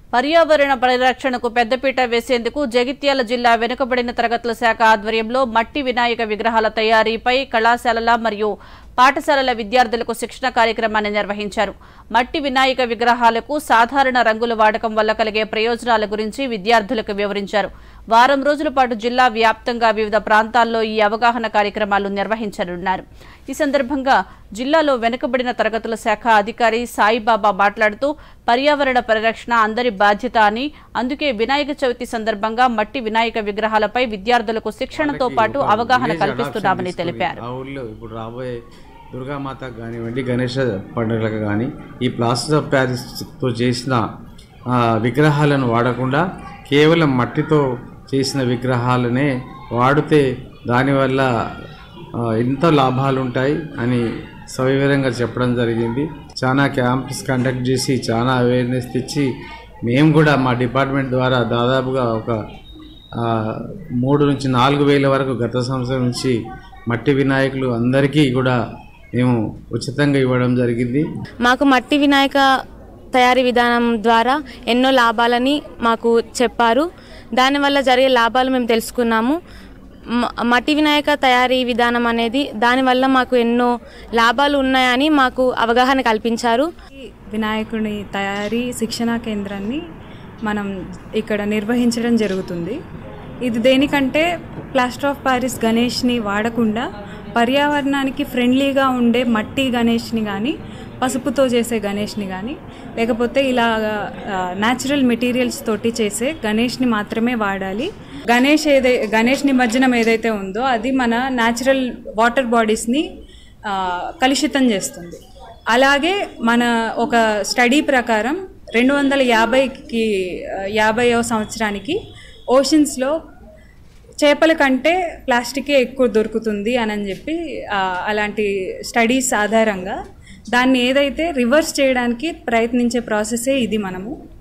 పర్యావరణ పరిరక్షణకు పెద్దపీట వేసేందుకు జగిత్యాల జిల్లా వెనుకబడిన తరగతుల శాఖ ఆధ్వర్యంలో మట్టి వినాయక విగ్రహాల తయారీపై కళాశాలల మరియు పాఠశాలల విద్యార్థులకు శిక్షణ కార్యక్రమాన్ని నిర్వహించారు మట్టి వినాయక విగ్రహాలకు సాధారణ రంగుల వాడకం వల్ల కలిగే ప్రయోజనాల గురించి విద్యార్థులకు వివరించారు వారం రోజుల పాటు జిల్లా వ్యాప్తంగా వివిధ ప్రాంతాల్లో ఈ అవగాహన కార్యక్రమాలు నిర్వహించనున్నారు ఈ సందర్భంగా జిల్లాలో వెనుకబడిన తరగతుల శాఖ అధికారి సాయిబాబా మాట్లాడుతూ పర్యావరణ పరిరక్షణ అందరి బాధ్యత అని అందుకే వినాయక చవితి సందర్భంగా మట్టి వినాయక విగ్రహాలపై విద్యార్థులకు శిక్షణతో పాటు అవగాహన కల్పిస్తున్నామని తెలిపారు ఆ ఊళ్ళో ఇప్పుడు రాబోయే దుర్గామాత కానివ్వండి గణేష పండుగలకు కానీ ఈ ప్లాస్టర్ ఆఫ్ ప్యారిస్తో చేసిన ఆ, విగ్రహాలను వాడకుండా కేవలం మట్టితో చేసిన విగ్రహాలనే వాడితే దానివల్ల ఆ, ఎంత లాభాలు ఉంటాయి అని సవివరంగా చెప్పడం జరిగింది చాలా క్యాంప్స్ కండక్ట్ చేసి చాలా అవేర్నెస్ తెచ్చి మేము కూడా మా డిపార్ట్మెంట్ ద్వారా దాదాపుగా ఒక ఆ, మూడు నుంచి నాలుగు వేల వరకు గత సంవత్సరం నుంచి మట్టి వినాయకులు అందరికీ కూడా మేము ఉచితంగా ఇవ్వడం జరిగింది మాకు మట్టి వినాయక తయారీ విధానం ద్వారా ఎన్నో లాభాలని మాకు చెప్పారు దానివల్ల జరిగే లాభాలు మేము తెలుసుకున్నాము మ- మట్టి వినాయక తయారీ విధానం అనేది దానివల్ల మాకు ఎన్నో లాభాలు ఉన్నాయని మాకు అవగాహన కల్పించారు ఈ వినాయకుని తయారీ శిక్షణా కేంద్రాన్ని మనం ఇక్కడ నిర్వహించడం జరుగుతుంది ఇది దేనికంటే ప్లాస్టర్ ఆఫ్ ప్యారిస్ గణేష్ని వాడకుండా పర్యావరణానికి ఫ్రెండ్లీగా ఉండే మట్టి గణేష్ని కానీ పసుపుతో చేసే గణేష్ని కానీ లేకపోతే ఇలా న్యాచురల్ మెటీరియల్స్ తోటి చేసే గణేష్ని మాత్రమే వాడాలి గణేష్ ఏదై గణేష్ నిమజ్జనం ఏదైతే ఉందో అది మన న్యాచురల్ వాటర్ బాడీస్ని ఆ, కలుషితం చేస్తుంది అలాగే మన ఒక స్టడీ ప్రకారం రెండు వందల యాభైకి యాభైవ సంవత్సరానికి ఓషన్స్లో చేపల కంటే ప్లాస్టికే ఎక్కువ దొరుకుతుంది అని అని చెప్పి ఆ, అలాంటి స్టడీస్ ఆధారంగా దాన్ని ఏదైతే రివర్స్ చేయడానికి ప్రయత్నించే ప్రాసెసే ఇది మనము